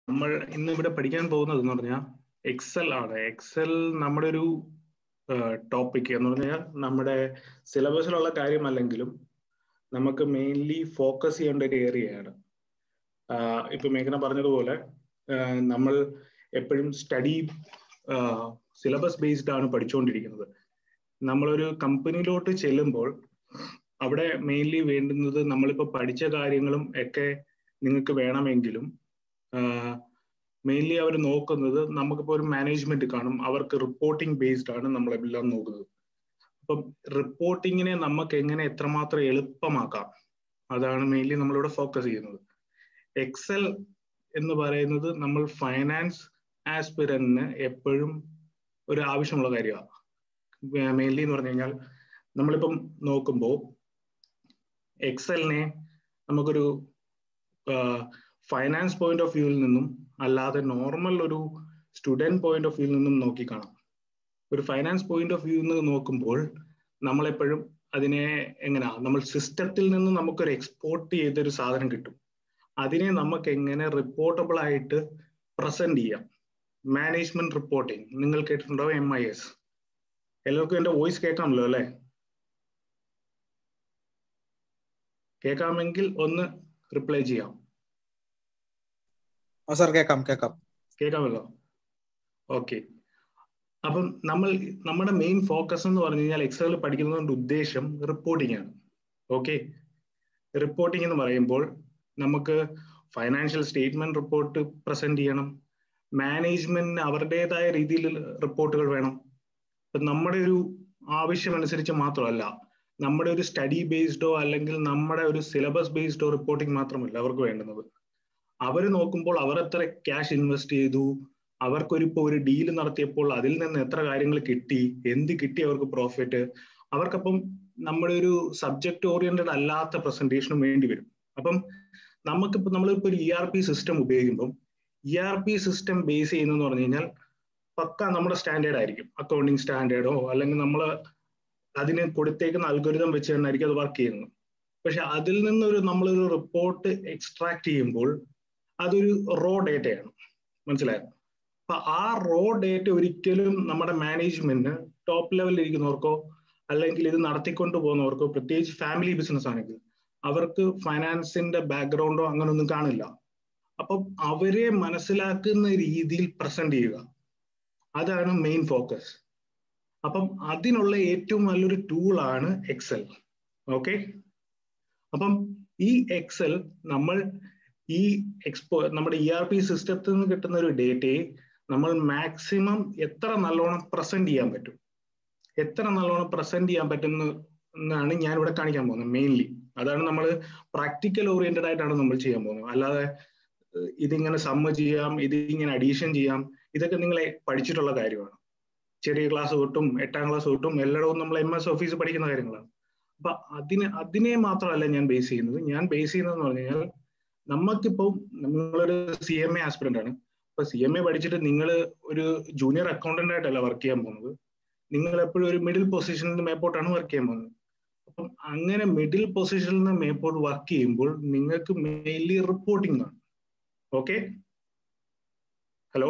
നമ്മൾ ഇന്ന് ഇവിടെ പഠിക്കാൻ പോകുന്നത് എന്ന് പറഞ്ഞാൽ എക്സൽ ആണ് എക്സൽ നമ്മുടെ ഒരു ടോപ്പിക് എന്ന് പറഞ്ഞാൽ നമ്മുടെ സിലബസിലുള്ള കാര്യമല്ലെങ്കിലും നമുക്ക് മെയിൻലി ഫോക്കസ് ചെയ്യേണ്ട ഒരു ഏരിയയാണ് ഇപ്പൊ മേഘന പറഞ്ഞതുപോലെ നമ്മൾ എപ്പോഴും സ്റ്റഡി സിലബസ് ബേസ്ഡ് ആണ് പഠിച്ചുകൊണ്ടിരിക്കുന്നത് നമ്മളൊരു കമ്പനിയിലോട്ട് ചെല്ലുമ്പോൾ അവിടെ മെയിൻലി വേണ്ടുന്നത് നമ്മളിപ്പോൾ പഠിച്ച കാര്യങ്ങളും ഒക്കെ നിങ്ങൾക്ക് വേണമെങ്കിലും മെയിൻലി അവർ നോക്കുന്നത് നമുക്കിപ്പോൾ ഒരു മാനേജ്മെന്റ് കാണും അവർക്ക് റിപ്പോർട്ടിംഗ് ബേസ്ഡ് ആണ് നമ്മളെല്ലാം നോക്കുന്നത് അപ്പം റിപ്പോർട്ടിങ്ങിനെ നമുക്ക് എങ്ങനെ എത്രമാത്രം എളുപ്പമാക്കാം അതാണ് മെയിൻലി നമ്മളിവിടെ ഫോക്കസ് ചെയ്യുന്നത് എക്സൽ എന്ന് പറയുന്നത് നമ്മൾ ഫൈനാൻസ് ആസ്പിറന്റിന് എപ്പോഴും ഒരു ആവശ്യമുള്ള കാര്യമാണ് മെയിൻലി എന്ന് പറഞ്ഞു കഴിഞ്ഞാൽ നമ്മളിപ്പം നോക്കുമ്പോൾ എക്സലിനെ നമുക്കൊരു ഫൈനാൻസ് പോയിന്റ് ഓഫ് വ്യൂവിൽ നിന്നും അല്ലാതെ നോർമൽ ഒരു സ്റ്റുഡൻറ് പോയിന്റ് ഓഫ് വ്യൂവിൽ നിന്നും നോക്കി കാണാം ഒരു ഫൈനാൻസ് പോയിന്റ് ഓഫ് വ്യൂ നിന്ന് നോക്കുമ്പോൾ നമ്മളെപ്പോഴും അതിനെ എങ്ങനെയാ നമ്മൾ സിസ്റ്റത്തിൽ നിന്ന് നമുക്കൊരു എക്സ്പോർട്ട് ചെയ്തൊരു സാധനം കിട്ടും അതിനെ നമുക്ക് എങ്ങനെ റിപ്പോർട്ടബിൾ ആയിട്ട് പ്രസന്റ് ചെയ്യാം മാനേജ്മെന്റ് റിപ്പോർട്ടിംഗ് നിങ്ങൾ കേട്ടിട്ടുണ്ടാവും എം ഐ എസ് എല്ലാവർക്കും എന്റെ വോയിസ് കേൾക്കാമല്ലോ അല്ലെ കേൾക്കാമെങ്കിൽ ഒന്ന് റിപ്ലൈ ചെയ്യാം സാർ കേൾക്കാം കേൾക്കാം കേൾക്കാമല്ലോ ഓക്കെ അപ്പം നമ്മൾ നമ്മുടെ മെയിൻ ഫോക്കസ് എന്ന് പറഞ്ഞു കഴിഞ്ഞാൽ എക്സൽ പഠിക്കുന്നതിന്റെ ഉദ്ദേശം റിപ്പോർട്ടിംഗ് ആണ് ഓക്കെ റിപ്പോർട്ടിംഗ് എന്ന് പറയുമ്പോൾ നമുക്ക് ഫൈനാൻഷ്യൽ സ്റ്റേറ്റ്മെന്റ് റിപ്പോർട്ട് പ്രസന്റ് ചെയ്യണം മാനേജ്മെന്റിന് അവരുടേതായ രീതിയിൽ റിപ്പോർട്ടുകൾ വേണം നമ്മുടെ ഒരു ആവശ്യമനുസരിച്ച് മാത്രമല്ല നമ്മുടെ ഒരു സ്റ്റഡി ബേസ്ഡോ അല്ലെങ്കിൽ നമ്മുടെ ഒരു സിലബസ് ബേസ്ഡോ റിപ്പോർട്ടിംഗ് മാത്രമല്ല അവർക്ക് വേണ്ടുന്നത് അവർ നോക്കുമ്പോൾ അവർ എത്ര ക്യാഷ് ഇൻവെസ്റ്റ് ചെയ്തു അവർക്കൊരു ഇപ്പോൾ ഒരു ഡീൽ നടത്തിയപ്പോൾ അതിൽ നിന്ന് എത്ര കാര്യങ്ങൾ കിട്ടി എന്ത് കിട്ടി അവർക്ക് പ്രോഫിറ്റ് അവർക്കപ്പം നമ്മുടെ ഒരു സബ്ജക്ട് ഓറിയന്റഡ് അല്ലാത്ത പ്രസന്റേഷനും വേണ്ടി വരും അപ്പം നമുക്കിപ്പോൾ നമ്മളിപ്പോൾ ഒരു ഇ ആർ പി സിസ്റ്റം ഉപയോഗിക്കുമ്പം E R P system base ചെയ്യുന്നതെന്ന് പറഞ്ഞു കഴിഞ്ഞാൽ പക്ക നമ്മുടെ സ്റ്റാൻഡേർഡ് ആയിരിക്കും അക്കൗണ്ടിങ് സ്റ്റാൻഡേർഡോ അല്ലെങ്കിൽ നമ്മൾ അതിന് കൊടുത്തേക്കുന്ന അൽഗോരിതം വെച്ച് തന്നെയായിരിക്കും അത് വർക്ക് ചെയ്യുന്നത് പക്ഷെ അതിൽ നിന്നൊരു നമ്മളൊരു റിപ്പോർട്ട് എക്സ്ട്രാക്ട് ചെയ്യുമ്പോൾ അതൊരു റോ ഡേറ്റയാണ് മനസ്സിലായോ അപ്പൊ ആ റോ ഡേറ്റ ഒരിക്കലും നമ്മുടെ മാനേജ്മെന്റിന് ടോപ്പ് ലെവലിൽ ഇരിക്കുന്നവർക്കോ അല്ലെങ്കിൽ ഇത് നടത്തിക്കൊണ്ട് പോകുന്നവർക്കോ പ്രത്യേകിച്ച് ഫാമിലി ബിസിനസ് ആണെങ്കിൽ അവർക്ക് ഫൈനാൻസിന്റെ ബാക്ക്ഗ്രൗണ്ടോ അങ്ങനൊന്നും കാണില്ല അപ്പം അവരെ മനസ്സിലാക്കുന്ന രീതിയിൽ പ്രസന്റ് ചെയ്യുക അതാണ് മെയിൻ ഫോക്കസ് അപ്പം അതിനുള്ള ഏറ്റവും നല്ലൊരു ടൂൾ ആണ് എക്സൽ ഓക്കെ അപ്പം ഈ എക്സൽ നമ്മൾ ഈ എക്സ്പോ നമ്മുടെ ഇ ആർ പി സിസ്റ്റത്തിൽ നിന്ന് കിട്ടുന്ന ഒരു ഡേറ്റയെ നമ്മൾ മാക്സിമം എത്ര നല്ലോണം പ്രസന്റ് ചെയ്യാൻ പറ്റും എത്ര നല്ലോണം പ്രസന്റ് ചെയ്യാൻ പറ്റുന്ന എന്നാണ് ഞാൻ ഇവിടെ കാണിക്കാൻ പോകുന്നത് മെയിൻലി അതാണ് നമ്മൾ പ്രാക്ടിക്കൽ ഓറിയന്റഡ് ആയിട്ടാണ് നമ്മൾ ചെയ്യാൻ പോകുന്നത് അല്ലാതെ ഇതിങ്ങനെ സമ്മ ചെയ്യാം ഇതിങ്ങനെ അഡീഷൻ ചെയ്യാം ഇതൊക്കെ നിങ്ങളെ പഠിച്ചിട്ടുള്ള കാര്യമാണ് ചെറിയ ക്ലാസ് തൊട്ടും എട്ടാം ക്ലാസ് തൊട്ടും എല്ലായിടവും നമ്മൾ എം എസ് ഓഫീസ് പഠിക്കുന്ന കാര്യങ്ങളാണ് അപ്പൊ അതിനെ അതിനെ മാത്രമല്ല ഞാൻ ബേസ് ചെയ്യുന്നത് ഞാൻ ബേസ് ചെയ്യുന്നതെന്ന് പറഞ്ഞു കഴിഞ്ഞാൽ നമുക്കിപ്പോൾ നിങ്ങളൊരു സി എം എ ആസ്പിറന്റ് ആണ് അപ്പൊ സി എം എ പഠിച്ചിട്ട് നിങ്ങൾ ഒരു ജൂനിയർ അക്കൗണ്ടന്റ് ആയിട്ടല്ല വർക്ക് ചെയ്യാൻ പോകുന്നത് നിങ്ങൾ എപ്പോഴും ഒരു മിഡിൽ പൊസിഷനിൽ നിന്ന് മേപ്പോട്ടാണ് വർക്ക് ചെയ്യാൻ പോകുന്നത് അപ്പം അങ്ങനെ മിഡിൽ പൊസിഷനിൽ നിന്ന് മേപ്പോട്ട് വർക്ക് ചെയ്യുമ്പോൾ നിങ്ങൾക്ക് മെയിൻലി റിപ്പോർട്ടിംഗ് ആണ് ഓക്കെ ഹലോ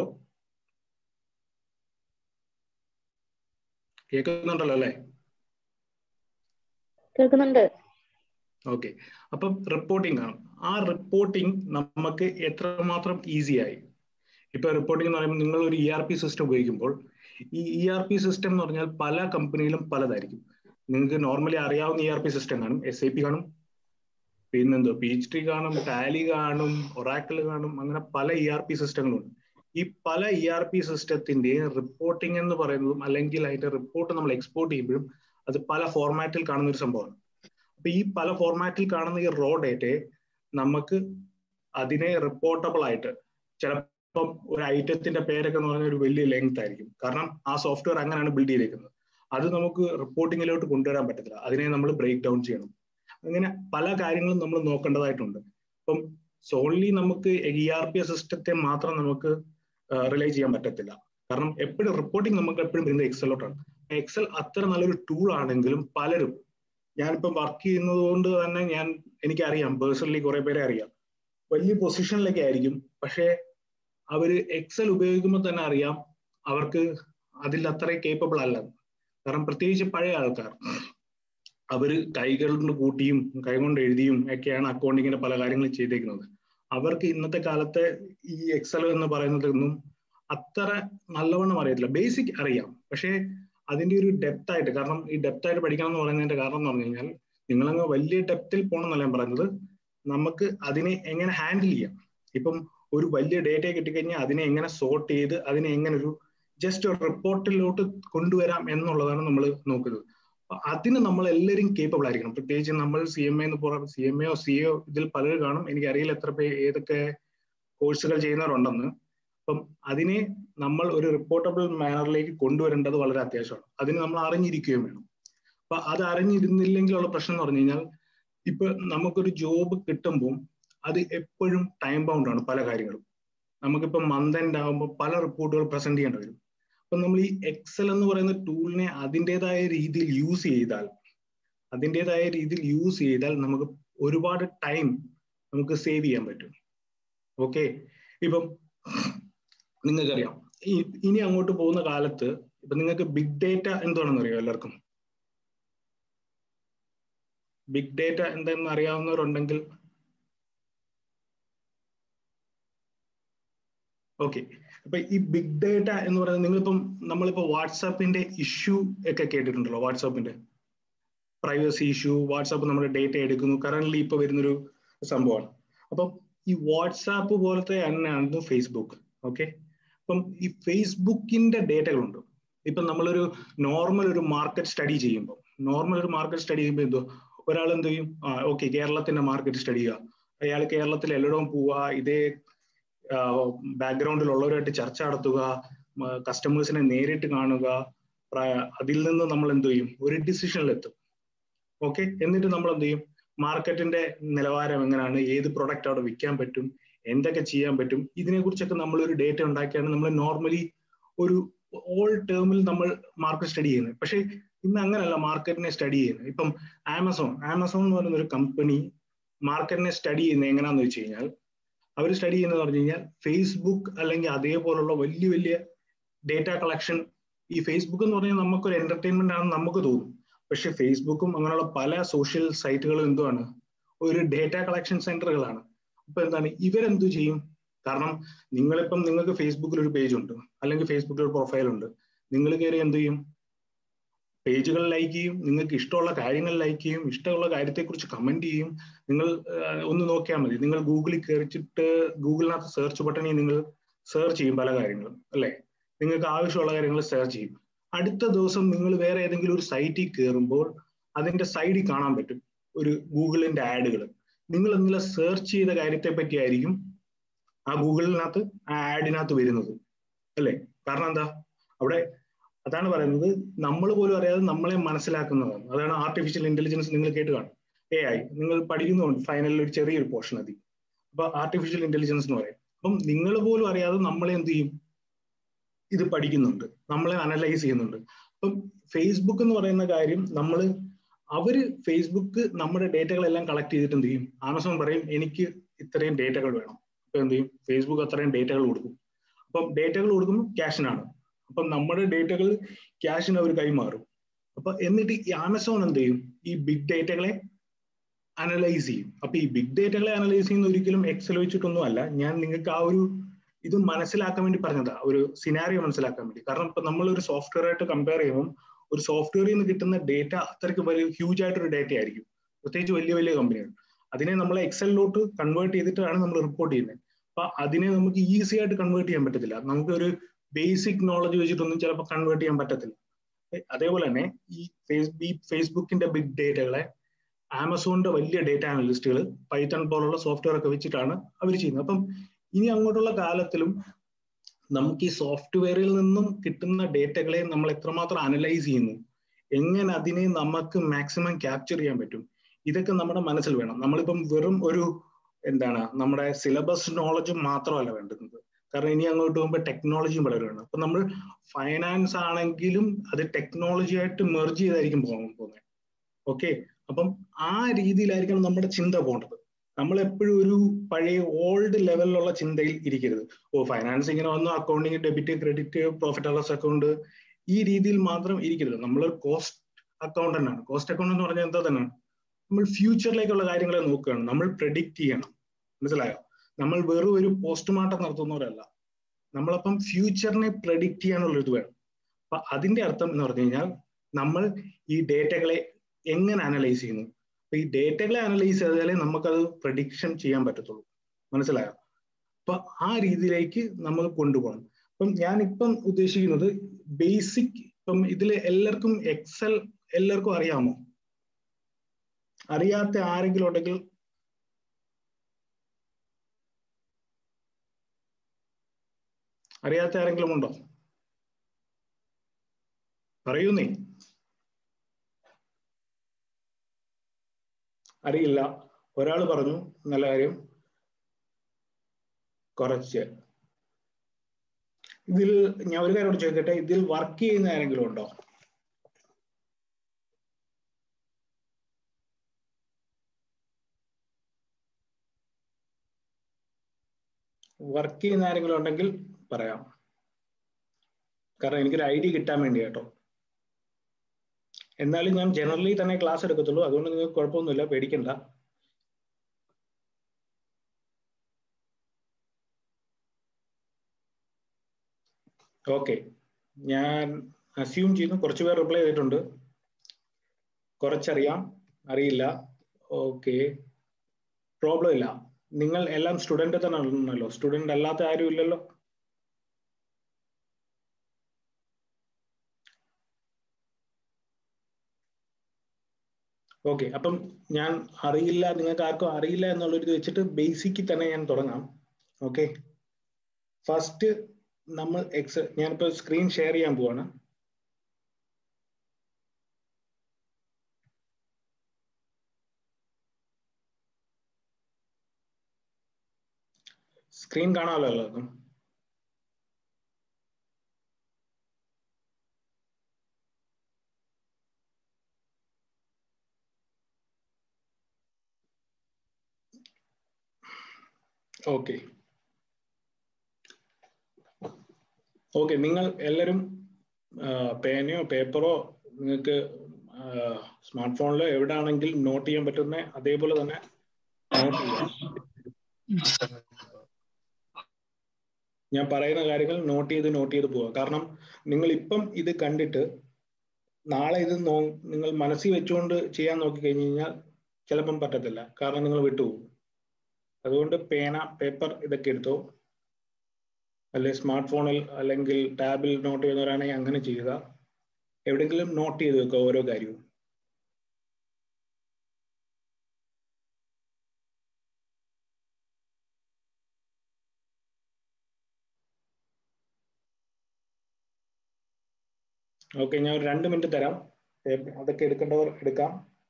കേൾക്കുന്നുണ്ടല്ലോ അല്ലേ കേൾക്കുന്നുണ്ട് ഓക്കെ അപ്പം റിപ്പോർട്ടിംഗ് ആണ് ആ റിപ്പോർട്ടിംഗ് നമുക്ക് എത്രമാത്രം ഈസി ആയി ഇപ്പൊ റിപ്പോർട്ടിംഗ് എന്ന് പറയുമ്പോൾ നിങ്ങൾ ഒരു ഇ ആർ പി സിസ്റ്റം ഉപയോഗിക്കുമ്പോൾ ഈ ഇ ആർ പി സിസ്റ്റം എന്ന് പറഞ്ഞാൽ പല കമ്പനിയിലും പലതായിരിക്കും നിങ്ങൾക്ക് നോർമലി അറിയാവുന്ന ഇ ആർ പി സിസ്റ്റം കാണും എസ് ഐ പി കാണും പിന്നെന്തോ പി എച്ച് ഡി കാണും ടാലി കാണും ഒറാക്കിൾ കാണും അങ്ങനെ പല ഇ ആർ പി സിസ്റ്റങ്ങളുണ്ട് ഈ പല ഇ ആർ പി സിസ്റ്റത്തിന്റെ റിപ്പോർട്ടിംഗ് എന്ന് പറയുന്നതും അല്ലെങ്കിൽ അതിന്റെ റിപ്പോർട്ട് നമ്മൾ എക്സ്പോർട്ട് ചെയ്യുമ്പോഴും അത് പല ഫോർമാറ്റിൽ കാണുന്ന ഒരു സംഭവമാണ് അപ്പൊ ഈ പല ഫോർമാറ്റിൽ കാണുന്ന ഈ റോ ഡേറ്റയെ നമുക്ക് അതിനെ റിപ്പോർട്ടബിൾ ആയിട്ട് ചിലപ്പം ഒരു ഐറ്റത്തിന്റെ പേരൊക്കെ എന്ന് പറഞ്ഞാൽ ഒരു വലിയ ലെങ്ത് ആയിരിക്കും കാരണം ആ സോഫ്റ്റ്വെയർ അങ്ങനെയാണ് ബിൽഡ് ചെയ്തേക്കുന്നത് അത് നമുക്ക് റിപ്പോർട്ടിങ്ങിലോട്ട് കൊണ്ടുവരാൻ പറ്റത്തില്ല അതിനെ നമ്മൾ ബ്രേക്ക് ഡൗൺ ചെയ്യണം അങ്ങനെ പല കാര്യങ്ങളും നമ്മൾ നോക്കേണ്ടതായിട്ടുണ്ട് അപ്പം സോൺലി നമുക്ക് ഇ ആർ പി സിസ്റ്റത്തെ മാത്രം നമുക്ക് റിലൈ ചെയ്യാൻ പറ്റത്തില്ല കാരണം എപ്പോഴും റിപ്പോർട്ടിംഗ് നമുക്ക് എപ്പോഴും വരുന്നത് എക്സലോട്ടാണ് എക്സൽ അത്ര നല്ലൊരു ടൂൾ ആണെങ്കിലും പലരും ഞാനിപ്പം വർക്ക് ചെയ്യുന്നത് കൊണ്ട് തന്നെ ഞാൻ എനിക്കറിയാം പേഴ്സണലി കുറെ പേരെ അറിയാം വലിയ പൊസിഷനിലൊക്കെ ആയിരിക്കും പക്ഷേ അവര് എക്സൽ ഉപയോഗിക്കുമ്പോൾ തന്നെ അറിയാം അവർക്ക് അതിൽ അത്ര കേപ്പബിൾ അല്ല കാരണം പ്രത്യേകിച്ച് പഴയ ആൾക്കാർ അവര് കൈകൾ കൊണ്ട് കൂട്ടിയും കൈകൊണ്ട് എഴുതിയും ഒക്കെയാണ് അക്കൗണ്ടിങ്ങിന്റെ പല കാര്യങ്ങളും ചെയ്തേക്കുന്നത് അവർക്ക് ഇന്നത്തെ കാലത്തെ ഈ എക്സൽ എന്ന് പറയുന്നതൊന്നും അത്ര നല്ലവണ്ണം അറിയത്തില്ല ബേസിക് അറിയാം പക്ഷേ അതിന്റെ ഒരു ഡെപ്ത് ആയിട്ട് കാരണം ഈ ഡെപ്ത് ആയിട്ട് പഠിക്കണം എന്ന് പറയുന്നതിന്റെ കാരണം എന്ന് പറഞ്ഞു കഴിഞ്ഞാൽ നിങ്ങളങ്ങ് വലിയ ഡെപ്തിൽ പോകണം എന്നല്ല ഞാൻ പറയുന്നത് നമുക്ക് അതിനെ എങ്ങനെ ഹാൻഡിൽ ചെയ്യാം ഇപ്പം ഒരു വലിയ ഡേറ്റ കിട്ടിക്കഴിഞ്ഞാൽ അതിനെ എങ്ങനെ സോർട്ട് ചെയ്ത് അതിനെ എങ്ങനെ ഒരു ജസ്റ്റ് ഒരു റിപ്പോർട്ടിലോട്ട് കൊണ്ടുവരാം എന്നുള്ളതാണ് നമ്മൾ നോക്കുന്നത് അതിന് നമ്മൾ എല്ലാവരും കേപ്പബിൾ ആയിരിക്കണം പ്രത്യേകിച്ച് നമ്മൾ സി എം എന്ന് പറയുന്നത് സി എം എയോ സി എോ ഇതിൽ പലരും കാണും എനിക്ക് അറിയില്ല എത്ര പേര് ഏതൊക്കെ കോഴ്സുകൾ ചെയ്യുന്നവരുണ്ടെന്ന് അപ്പം അതിനെ നമ്മൾ ഒരു റിപ്പോർട്ടബിൾ മാനറിലേക്ക് കൊണ്ടുവരേണ്ടത് വളരെ അത്യാവശ്യമാണ് അതിന് നമ്മൾ അറിഞ്ഞിരിക്കുകയും വേണം അപ്പൊ അത് അറിഞ്ഞിരുന്നില്ലെങ്കിലുള്ള പ്രശ്നം എന്ന് പറഞ്ഞു കഴിഞ്ഞാൽ ഇപ്പൊ നമുക്കൊരു ജോബ് കിട്ടുമ്പോൾ അത് എപ്പോഴും ടൈം ബൗണ്ട് ആണ് പല കാര്യങ്ങളും നമുക്കിപ്പം മന്ത് എൻഡ് ആകുമ്പോൾ പല റിപ്പോർട്ടുകൾ പ്രസന്റ് ചെയ്യേണ്ടി വരും അപ്പൊ നമ്മൾ ഈ എക്സൽ എന്ന് പറയുന്ന ടൂളിനെ അതിൻ്റെതായ രീതിയിൽ യൂസ് ചെയ്താൽ അതിൻ്റെതായ രീതിയിൽ യൂസ് ചെയ്താൽ നമുക്ക് ഒരുപാട് ടൈം നമുക്ക് സേവ് ചെയ്യാൻ പറ്റും ഓക്കെ ഇപ്പം നിങ്ങൾക്കറിയാം ഇനി അങ്ങോട്ട് പോകുന്ന കാലത്ത് ഇപ്പൊ നിങ്ങൾക്ക് ബിഗ് ഡേറ്റ എന്താണെന്ന് അറിയാം എല്ലാവർക്കും ബിഗ് ഡേറ്റ എന്തെന്ന് അറിയാവുന്നവരുണ്ടെങ്കിൽ ഓക്കെ അപ്പൊ ഈ ബിഗ് ഡേറ്റ എന്ന് പറയുന്നത് നിങ്ങളിപ്പം നമ്മളിപ്പോ വാട്സാപ്പിന്റെ ഇഷ്യൂ ഒക്കെ കേട്ടിട്ടുണ്ടല്ലോ വാട്സാപ്പിന്റെ പ്രൈവസി ഇഷ്യൂ വാട്സാപ്പ് നമ്മുടെ ഡേറ്റ എടുക്കുന്നു കറന്റ് ഇപ്പൊ വരുന്നൊരു സംഭവമാണ് അപ്പം ഈ വാട്സാപ്പ് പോലത്തെ തന്നെയാണ് ഫേസ്ബുക്ക് ഓക്കെ അപ്പം ഈ ഫേസ്ബുക്കിന്റെ ഡേറ്റകളുണ്ട് ഇപ്പൊ നമ്മളൊരു നോർമൽ ഒരു മാർക്കറ്റ് സ്റ്റഡി ചെയ്യുമ്പോൾ നോർമൽ ഒരു മാർക്കറ്റ് സ്റ്റഡി ചെയ്യുമ്പോൾ എന്തോ ഒരാൾ എന്ത് ചെയ്യും ആ ഓക്കെ കേരളത്തിന്റെ മാർക്കറ്റ് സ്റ്റഡി ചെയ്യുക അയാൾ കേരളത്തിൽ എല്ലായിടവും പോവുക ഇതേ ബാക്ക്ഗ്രൗണ്ടിലുള്ളവരുമായിട്ട് ചർച്ച നടത്തുക കസ്റ്റമേഴ്സിനെ നേരിട്ട് കാണുക അതിൽ നിന്ന് നമ്മൾ എന്ത് ചെയ്യും ഒരു ഡിസിഷനിലെത്തും ഓക്കെ എന്നിട്ട് നമ്മൾ എന്ത് ചെയ്യും മാർക്കറ്റിന്റെ നിലവാരം എങ്ങനെയാണ് ഏത് പ്രൊഡക്റ്റ് അവിടെ വിൽക്കാൻ പറ്റും എന്തൊക്കെ ചെയ്യാൻ പറ്റും ഇതിനെ കുറിച്ചൊക്കെ നമ്മൾ ഒരു ഡേറ്റ ഉണ്ടാക്കിയാണ് നമ്മൾ നോർമലി ഒരു ഓൾ ടേമിൽ നമ്മൾ മാർക്കറ്റ് സ്റ്റഡി ചെയ്യുന്നത് പക്ഷേ ഇന്ന് അങ്ങനെയല്ല മാർക്കറ്റിനെ സ്റ്റഡി ചെയ്യുന്നത് ഇപ്പം ആമസോൺ ആമസോൺ എന്ന് പറയുന്ന ഒരു കമ്പനി മാർക്കറ്റിനെ സ്റ്റഡി ചെയ്യുന്നത് എങ്ങനെയാന്ന് വെച്ച് കഴിഞ്ഞാൽ അവർ സ്റ്റഡി ചെയ്യുന്നത് പറഞ്ഞു കഴിഞ്ഞാൽ ഫേസ്ബുക്ക് അല്ലെങ്കിൽ അതേപോലുള്ള വലിയ വലിയ ഡേറ്റ കളക്ഷൻ ഈ ഫേസ്ബുക്ക് എന്ന് പറഞ്ഞാൽ നമുക്കൊരു എന്റർടൈൻമെന്റ് ആണെന്ന് നമുക്ക് തോന്നും പക്ഷെ ഫേസ്ബുക്കും അങ്ങനെയുള്ള പല സോഷ്യൽ സൈറ്റുകളും എന്തുവാണ് ഒരു ഡേറ്റ കളക്ഷൻ സെന്ററുകളാണ് അപ്പൊ എന്താണ് ഇവരെന്തു ചെയ്യും കാരണം നിങ്ങളിപ്പം നിങ്ങൾക്ക് ഫേസ്ബുക്കിൽ ഒരു പേജ് ഉണ്ട് അല്ലെങ്കിൽ ഫേസ്ബുക്കിൽ ഒരു പ്രൊഫൈൽ ഉണ്ട് നിങ്ങൾ കയറി എന്ത് ചെയ്യും പേജുകൾ ലൈക്ക് ചെയ്യും നിങ്ങൾക്ക് ഇഷ്ടമുള്ള കാര്യങ്ങൾ ലൈക്ക് ചെയ്യും ഇഷ്ടമുള്ള കാര്യത്തെക്കുറിച്ച് കമന്റ് ചെയ്യും നിങ്ങൾ ഒന്ന് നോക്കിയാൽ മതി നിങ്ങൾ ഗൂഗിളിൽ കയറിച്ചിട്ട് ഗൂഗിളിനകത്ത് സെർച്ച് ബട്ടണിൽ നിങ്ങൾ സെർച്ച് ചെയ്യും പല കാര്യങ്ങളും അല്ലെ നിങ്ങൾക്ക് ആവശ്യമുള്ള കാര്യങ്ങൾ സെർച്ച് ചെയ്യും അടുത്ത ദിവസം നിങ്ങൾ വേറെ ഏതെങ്കിലും ഒരു സൈറ്റിൽ കയറുമ്പോൾ അതിന്റെ സൈഡിൽ കാണാൻ പറ്റും ഒരു ഗൂഗിളിന്റെ ആഡുകൾ നിങ്ങൾ എന്തെങ്കിലും സെർച്ച് ചെയ്ത കാര്യത്തെ പറ്റിയായിരിക്കും ആ ഗൂഗിളിനകത്ത് ആ ആഡിനകത്ത് വരുന്നത് അല്ലേ കാരണം എന്താ അവിടെ അതാണ് പറയുന്നത് നമ്മൾ പോലും അറിയാതെ നമ്മളെ മനസ്സിലാക്കുന്നതാണ് അതാണ് ആർട്ടിഫിഷ്യൽ ഇന്റലിജൻസ് നിങ്ങൾ കേട്ട് കാണും എ ഐ നിങ്ങൾ പഠിക്കുന്നുണ്ട് ഫൈനലിൽ ഒരു ചെറിയൊരു പോർഷൻ മതി അപ്പൊ ആർട്ടിഫിഷ്യൽ ഇന്റലിജൻസ് എന്ന് പറയും അപ്പം നിങ്ങൾ പോലും അറിയാതെ നമ്മളെ എന്ത് ചെയ്യും ഇത് പഠിക്കുന്നുണ്ട് നമ്മളെ അനലൈസ് ചെയ്യുന്നുണ്ട് അപ്പം ഫേസ്ബുക്ക് എന്ന് പറയുന്ന കാര്യം നമ്മൾ അവര് ഫേസ്ബുക്ക് നമ്മുടെ ഡേറ്റകളെല്ലാം കളക്ട് ചെയ്തിട്ട് എന്ത് ചെയ്യും ആമസോൺ പറയും എനിക്ക് ഇത്രയും ഡേറ്റകൾ വേണം അപ്പൊ എന്ത് ചെയ്യും ഫേസ്ബുക്ക് അത്രയും ഡേറ്റകൾ കൊടുക്കും അപ്പം ഡേറ്റകൾ കൊടുക്കുമ്പോൾ ക്യാഷിനാണ് അപ്പൊ നമ്മുടെ ഡേറ്റകൾ ക്യാഷിന് അവർ കൈമാറും അപ്പൊ എന്നിട്ട് ഈ ആമസോൺ എന്ത് ചെയ്യും ഈ ബിഗ് ഡേറ്റകളെ അനലൈസ് ചെയ്യും അപ്പൊ ഈ ബിഗ് ഡേറ്റകളെ അനലൈസ് ചെയ്യുന്ന ഒരിക്കലും എക്സൽ വെച്ചിട്ടൊന്നും അല്ല ഞാൻ നിങ്ങൾക്ക് ആ ഒരു ഇത് മനസ്സിലാക്കാൻ വേണ്ടി പറഞ്ഞതാ ഒരു സിനാരിയോ മനസ്സിലാക്കാൻ വേണ്ടി കാരണം ഇപ്പൊ നമ്മൾ ഒരു സോഫ്റ്റ്വെയർ ആയിട്ട് കമ്പയർ ചെയ്യുമ്പോൾ ഒരു സോഫ്റ്റ്വെയറിൽ നിന്ന് കിട്ടുന്ന ഡേറ്റ അത്രയ്ക്ക് വലിയ ഹ്യൂജ് ആയിട്ടൊരു ഡേറ്റ ആയിരിക്കും പ്രത്യേകിച്ച് വലിയ വലിയ കമ്പനികൾ അതിനെ നമ്മൾ എക്സലിലോട്ട് കൺവേർട്ട് ചെയ്തിട്ടാണ് നമ്മൾ റിപ്പോർട്ട് ചെയ്യുന്നത് അപ്പൊ അതിനെ നമുക്ക് ഈസി ആയിട്ട് കൺവേർട്ട് ചെയ്യാൻ പറ്റത്തില്ല നമുക്ക് ഒരു ബേസിക് നോളജ് വെച്ചിട്ടൊന്നും ചിലപ്പോൾ കൺവേർട്ട് ചെയ്യാൻ പറ്റത്തില്ല അതേപോലെ തന്നെ ഈ ഫേസ് ഈ ഫേസ്ബുക്കിന്റെ ബിഗ് ഡേറ്റകളെ ആമസോണിന്റെ വലിയ ഡേറ്റ അനലിസ്റ്റുകൾ പൈത്തൺ പോലുള്ള സോഫ്റ്റ്വെയർ ഒക്കെ വെച്ചിട്ടാണ് അവർ ചെയ്യുന്നത് അപ്പം ഇനി അങ്ങോട്ടുള്ള കാലത്തിലും നമുക്ക് ഈ സോഫ്റ്റ്വെയറിൽ നിന്നും കിട്ടുന്ന ഡേറ്റകളെ നമ്മൾ എത്രമാത്രം അനലൈസ് ചെയ്യുന്നു എങ്ങനെ അതിനെ നമുക്ക് മാക്സിമം ക്യാപ്ചർ ചെയ്യാൻ പറ്റും ഇതൊക്കെ നമ്മുടെ മനസ്സിൽ വേണം നമ്മളിപ്പം വെറും ഒരു എന്താണ് നമ്മുടെ സിലബസ് നോളജ് മാത്രമല്ല വേണ്ടുന്നത് കാരണം ഇനി അങ്ങോട്ട് പോകുമ്പോൾ ടെക്നോളജിയും വളരുകയാണ് അപ്പൊ നമ്മൾ ഫൈനാൻസ് ആണെങ്കിലും അത് ടെക്നോളജി ആയിട്ട് മെർജ് ചെയ്തായിരിക്കും പോകാൻ പോകുന്നത് ഓക്കെ അപ്പം ആ രീതിയിലായിരിക്കണം നമ്മുടെ ചിന്ത പോകേണ്ടത് നമ്മൾ എപ്പോഴും ഒരു പഴയ ഓൾഡ് ലെവലിലുള്ള ചിന്തയിൽ ഇരിക്കരുത് ഓ ഫൈനാൻസ് ഇങ്ങനെ വന്നു accounting debit credit profit and loss account ഈ രീതിയിൽ മാത്രം ഇരിക്കരുത് നമ്മൾ കോസ്റ്റ് അക്കൗണ്ടന്റ് ആണ് കോസ്റ്റ് അക്കൗണ്ട് എന്ന് പറഞ്ഞാൽ എന്താ തന്നെ നമ്മൾ ഫ്യൂച്ചറിലേക്കുള്ള കാര്യങ്ങളെ നോക്കുകയാണ് നമ്മൾ പ്രെഡിക്റ്റ് ചെയ്യണം മനസ്സിലായോ നമ്മൾ വെറും ഒരു പോസ്റ്റ്മോർട്ടം നടത്തുന്നവരല്ല നമ്മളപ്പം ഫ്യൂച്ചറിനെ പ്രെഡിക്റ്റ് ചെയ്യാനുള്ള ഇത് വേണം അപ്പൊ അതിന്റെ അർത്ഥം എന്ന് പറഞ്ഞു കഴിഞ്ഞാൽ നമ്മൾ ഈ ഡേറ്റകളെ എങ്ങനെ അനലൈസ് ചെയ്യുന്നു അപ്പൊ ഈ ഡേറ്റകളെ അനലൈസ് ചെയ്താലേ നമുക്കത് പ്രഡിക്ഷൻ ചെയ്യാൻ പറ്റത്തുള്ളൂ മനസ്സിലായോ അപ്പൊ ആ രീതിയിലേക്ക് നമ്മൾ കൊണ്ടുപോകണം അപ്പം ഞാൻ ഇപ്പം ഉദ്ദേശിക്കുന്നത് ബേസിക് ഇപ്പം ഇതിൽ എല്ലാവർക്കും എക്സൽ എല്ലാവർക്കും അറിയാമോ അറിയാത്ത ആരെങ്കിലും ഉണ്ടെങ്കിൽ അറിയാത്ത ആരെങ്കിലും ഉണ്ടോ പറയൂ നീ അറിയില്ല ഒരാൾ പറഞ്ഞു നല്ല കാര്യം കുറച്ച് ഇതിൽ ഞാൻ ഒരു കാര്യം ചോദിക്കട്ടെ ഇതിൽ വർക്ക് ചെയ്യുന്ന ആരെങ്കിലും ഉണ്ടോ വർക്ക് ചെയ്യുന്ന ആരെങ്കിലും ഉണ്ടെങ്കിൽ പറയാം കാരണം എനിക്കൊരു ഐഡിയ കിട്ടാൻ വേണ്ടി കേട്ടോ എന്നാലും ഞാൻ ജനറലി തന്നെ ക്ലാസ് എടുക്കത്തുള്ളൂ അതുകൊണ്ട് നിങ്ങൾക്ക് കുഴപ്പമൊന്നുമില്ല പേടിക്കണ്ട ഓക്കെ ഞാൻ അസ്യൂം ചെയ്യുന്നു കുറച്ച് പേർ റിപ്ലൈ ചെയ്തിട്ടുണ്ട് കുറച്ചറിയാം അറിയില്ല ഓക്കെ പ്രോബ്ലം ഇല്ല നിങ്ങൾ എല്ലാം സ്റ്റുഡന്റ് തന്നെ ആണല്ലോ സ്റ്റുഡന്റ് അല്ലാത്ത ആരും ഇല്ലല്ലോ ഓക്കെ അപ്പം ഞാൻ അറിയില്ല നിങ്ങൾക്ക് ആർക്കും അറിയില്ല എന്നുള്ളൊരു ഇത് വെച്ചിട്ട് ബേസിക്കിൽ തന്നെ ഞാൻ തുടങ്ങാം ഓക്കെ ഫസ്റ്റ് നമ്മൾ എക്സ് ഞാനിപ്പോ സ്ക്രീൻ ഷെയർ ചെയ്യാൻ പോവാണ് സ്ക്രീൻ കാണാമല്ലോ എല്ലാവർക്കും ഓക്കെ ഓക്കെ നിങ്ങൾ എല്ലാവരും പേനയോ പേപ്പറോ നിങ്ങൾക്ക് സ്മാർട്ട് ഫോണിലോ എവിടെയാണെങ്കിൽ നോട്ട് ചെയ്യാൻ പറ്റുന്ന അതേപോലെ തന്നെ നോട്ട് ചെയ്യാം ഞാൻ പറയുന്ന കാര്യങ്ങൾ നോട്ട് ചെയ്ത് നോട്ട് ചെയ്ത് പോവുക കാരണം നിങ്ങൾ ഇപ്പം ഇത് കണ്ടിട്ട് നാളെ ഇത് നോ നിങ്ങൾ മനസ്സിൽ വെച്ചുകൊണ്ട് ചെയ്യാൻ നോക്കി കഴിഞ്ഞു കഴിഞ്ഞാൽ ചിലപ്പം പറ്റത്തില്ല കാരണം നിങ്ങൾ വിട്ടുപോകും അതുകൊണ്ട് പേന പേപ്പർ ഇതൊക്കെ എടുത്തോ അല്ലെ സ്മാർട്ട് ഫോണിൽ അല്ലെങ്കിൽ ടാബിൽ നോട്ട് ചെയ്യുന്നവരാണെങ്കിൽ അങ്ങനെ ചെയ്യുക എവിടെയെങ്കിലും നോട്ട് ചെയ്ത് വെക്കുക ഓരോ കാര്യവും ഓക്കെ ഞാൻ ഒരു രണ്ട് മിനിറ്റ് തരാം അതൊക്കെ എടുക്കേണ്ടവർ എടുക്കാം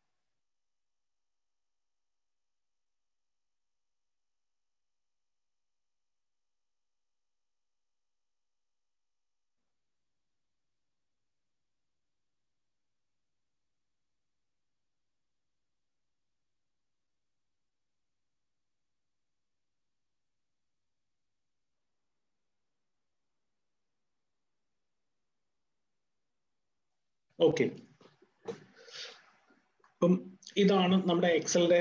ഓക്കെ അപ്പം ഇതാണ് നമ്മുടെ എക്സലിന്റെ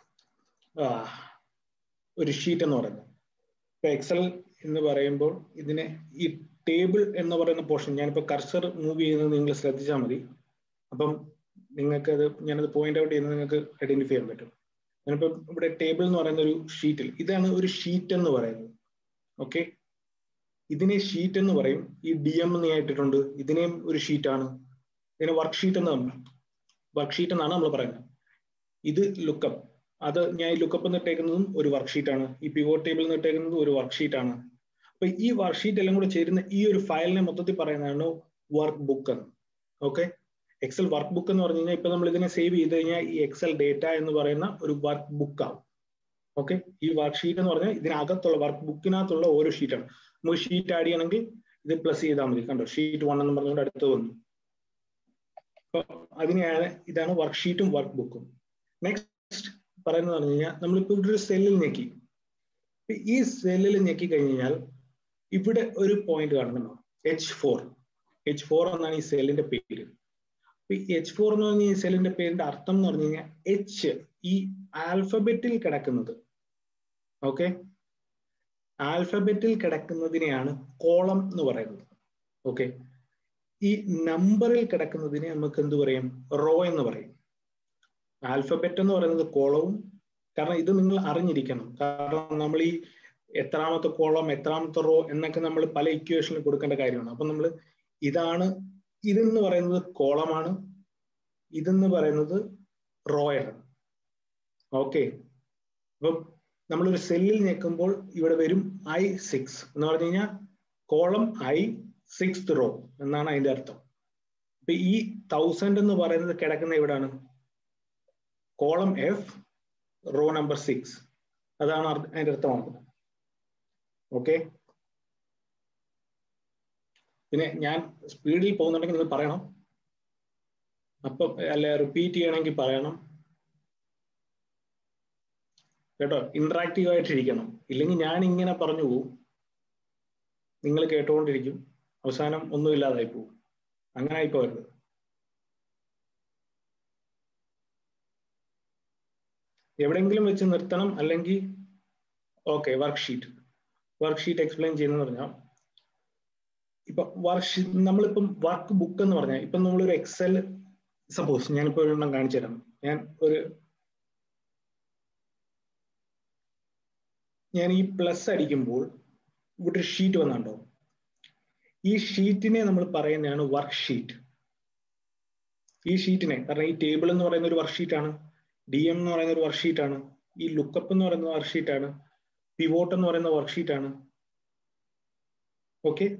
ഒരു ഷീറ്റ് എന്ന് പറയുന്നത് ഇപ്പൊ എക്സൽ എന്ന് പറയുമ്പോൾ ഇതിനെ ഈ ടേബിൾ എന്ന് പറയുന്ന പോർഷൻ ഞാനിപ്പോ കർസർ മൂവ് ചെയ്യുന്നത് നിങ്ങൾ ശ്രദ്ധിച്ചാൽ മതി അപ്പം നിങ്ങൾക്ക് അത് ഞാനത് പോയിന്റ് ഔട്ട് ചെയ്യുന്നത് നിങ്ങൾക്ക് ഐഡന്റിഫൈ ചെയ്യാൻ പറ്റും ഞാനിപ്പോ ഇവിടെ ടേബിൾ എന്ന് പറയുന്ന ഒരു ഷീറ്റിൽ ഇതാണ് ഒരു ഷീറ്റ് എന്ന് പറയുന്നത് ഓക്കെ ഇതിനെ ഷീറ്റ് എന്ന് പറയും ഈ ഡി എം എന്ന് ഞാൻ ഇട്ടിട്ടുണ്ട് ഇതിനെയും ഒരു ഷീറ്റാണ് ഇതിനെ വർക്ക് ഷീറ്റ് എന്ന് വർക്ക് ഷീറ്റ് എന്നാണ് നമ്മൾ പറയുന്നത് ഇത് ലുക്കപ്പ് അത് ഞാൻ ലുക്കപ്പ് എന്ന് ഇട്ടേക്കുന്നതും ഒരു വർക്ക് ഷീറ്റ് ആണ് ഈ പിവോട്ട് ടേബിൾ എന്ന് ഇട്ടേക്കുന്നതും ഒരു വർക്ക് ഷീറ്റ് ആണ് അപ്പൊ ഈ വർക്ക് ഷീറ്റ് എല്ലാം കൂടെ ചേരുന്ന ഈ ഒരു ഫയലിനെ മൊത്തത്തിൽ പറയുന്നതാണ് വർക്ക് ബുക്ക് എന്ന് ഓക്കെ എക്സൽ വർക്ക് ബുക്ക് എന്ന് പറഞ്ഞു കഴിഞ്ഞാൽ ഇപ്പൊ നമ്മൾ ഇതിനെ സേവ് ചെയ്ത് കഴിഞ്ഞാൽ ഈ എക്സൽ ഡേറ്റ എന്ന് പറയുന്ന ഒരു വർക്ക് ബുക്ക് ആവും ഓക്കെ ഈ വർക്ക് ഷീറ്റ് എന്ന് പറഞ്ഞാൽ ഇതിനകത്തുള്ള വർക്ക് ബുക്കിനകത്തുള്ള ഓരോ ഷീറ്റാണ് നമുക്ക് ഷീറ്റ് ആഡ് ചെയ്യണമെങ്കിൽ ഇത് പ്ലസ് ചെയ്താൽ മതി കണ്ടോ ഷീറ്റ് വൺ എന്ന് പറഞ്ഞുകൊണ്ട് അടുത്ത് വന്നു അപ്പൊ അതിനെയാണ് ഇതാണ് വർക്ക് ഷീറ്റും വർക്ക് ബുക്കും നെക്സ്റ്റ് പറയുന്നത് പറഞ്ഞു കഴിഞ്ഞാൽ നമ്മളിപ്പോ ഇവിടെ ഒരു സെല്ലിൽ ഞെക്കി ഈ സെല്ലിൽ ഞെക്കി കഴിഞ്ഞാൽ ഇവിടെ ഒരു പോയിന്റ് കാണുന്നുണ്ടോ എച്ച് ഫോർ എച്ച് ഫോർ എന്നാണ് ഈ സെല്ലിന്റെ പേര് അപ്പൊ ഈ എച്ച് ഫോർ എന്ന് പറഞ്ഞ ഈ സെല്ലിന്റെ പേരിന്റെ അർത്ഥം എന്ന് പറഞ്ഞു കഴിഞ്ഞാൽ എച്ച് ഈ ആൽഫബറ്റിൽ കിടക്കുന്നത് ഓക്കെ ആൽഫബറ്റിൽ കിടക്കുന്നതിനെയാണ് കോളം എന്ന് പറയുന്നത് ഓക്കെ ഈ നമ്പറിൽ കിടക്കുന്നതിനെ നമുക്ക് എന്ത് പറയും റോ എന്ന് പറയും ആൽഫബറ്റ് എന്ന് പറയുന്നത് കോളവും കാരണം ഇത് നിങ്ങൾ അറിഞ്ഞിരിക്കണം കാരണം നമ്മൾ ഈ എത്രാമത്തെ കോളം എത്രാമത്തെ റോ എന്നൊക്കെ നമ്മൾ പല ഇക്വേഷനിൽ കൊടുക്കേണ്ട കാര്യമാണ് അപ്പൊ നമ്മൾ ഇതാണ് ഇതെന്ന് പറയുന്നത് കോളമാണ് ഇതെന്ന് പറയുന്നത് റോയാണ് ഓക്കെ അപ്പം നമ്മളൊരു സെല്ലിൽ ഞെക്കുമ്പോൾ ഇവിടെ വരും ഐ സിക്സ് എന്ന് പറഞ്ഞു കഴിഞ്ഞാൽ കോളം ഐ സിക്സ് റോ എന്നാണ് അതിന്റെ അർത്ഥം അപ്പൊ ഈ തൗസൻഡ് എന്ന് പറയുന്നത് കിടക്കുന്ന എവിടാണ് column F row number six അതാണ് അതിന്റെ അർത്ഥമാക്കുന്നത് ഓക്കെ പിന്നെ ഞാൻ സ്പീഡിൽ പോകുന്നുണ്ടെങ്കിൽ നിങ്ങൾ പറയണം അപ്പൊ അല്ല റിപ്പീറ്റ് ചെയ്യണമെങ്കിൽ പറയണം കേട്ടോ ഇന്ററാക്റ്റീവ് ആയിട്ടിരിക്കണം ഇല്ലെങ്കിൽ ഞാൻ ഇങ്ങനെ പറഞ്ഞു പോകും നിങ്ങൾ കേട്ടുകൊണ്ടിരിക്കും അവസാനം ഒന്നുമില്ലാതായി പോകും അങ്ങനെ ആയിപ്പോരുത് എവിടെയെങ്കിലും വെച്ച് നിർത്തണം അല്ലെങ്കിൽ ഓക്കെ വർക്ക്ഷീറ്റ് വർക്ക്ഷീറ്റ് എക്സ്പ്ലെയിൻ ചെയ്യുന്നത് പറഞ്ഞാൽ ഇപ്പൊ വർക്ക് നമ്മളിപ്പം വർക്ക് ബുക്ക് എന്ന് പറഞ്ഞാൽ ഇപ്പൊ നമ്മളൊരു എക്സൽ സപ്പോസ് ഞാനിപ്പോ ഒരെണ്ണം കാണിച്ചു തരാം ഞാൻ ഒരു ഞാൻ ഈ പ്ലസ് അടിക്കുമ്പോൾ ഇവിടെ ഒരു ഷീറ്റ് വന്നുണ്ടോ ഈ ഷീറ്റിനെ നമ്മൾ പറയുന്നതാണ് വർക്ക് ഷീറ്റ് ഈ ഷീറ്റിനെ കാരണം ഈ ടേബിൾ എന്ന് പറയുന്ന ഒരു വർക്ക് ഷീറ്റ് ആണ് ഡി എം എന്ന് പറയുന്ന ഒരു വർക്ക് ഷീറ്റ് ആണ് ഈ ലുക്കപ്പ് എന്ന് പറയുന്ന വർക്ക് ഷീറ്റ് ആണ് പിവോട്ട് എന്ന് പറയുന്ന വർക്ക് ഷീറ്റ് ആണ് ഓക്കെ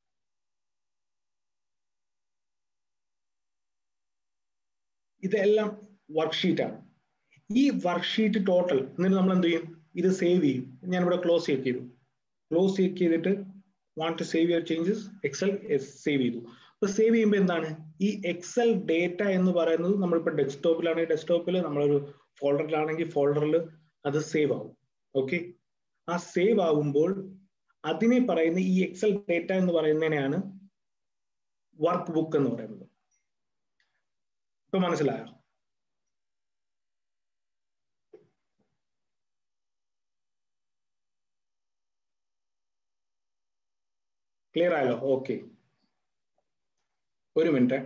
ഇതെല്ലാം വർക്ക് ഷീറ്റ് ആണ് ഈ വർക്ക് ഷീറ്റ് ടോട്ടൽ എന്നിട്ട് നമ്മൾ എന്ത് ചെയ്യും ഇത് സേവ് ചെയ്യും ഞാൻ ഇവിടെ ക്ലോസ് ചെക്ക് ചെയ്തു ക്ലോസ് ചെക്ക് ചെയ്തിട്ട് want to save your changes excel save ചെയ്തു അപ്പൊ സേവ് ചെയ്യുമ്പോൾ എന്താണ് ഈ എക്സൽ ഡേറ്റ എന്ന് പറയുന്നത് നമ്മളിപ്പോൾ ഡെസ്ക്ടോപ്പിലാണെങ്കിൽ ഡെസ്ക്ടോപ്പിൽ നമ്മളൊരു ഫോൾഡറിലാണെങ്കിൽ ഫോൾഡറിൽ അത് സേവ് ആവും ഓക്കെ ആ സേവ് ആവുമ്പോൾ അതിനെ പറയുന്ന ഈ എക്സൽ ഡേറ്റ എന്ന് പറയുന്നതിനെയാണ് വർക്ക് ബുക്ക് എന്ന് പറയുന്നത് ഇപ്പൊ മനസ്സിലായോ ക്ലിയർ ആയല്ലോ ഓക്കെ ഒരു മിനിറ്റ്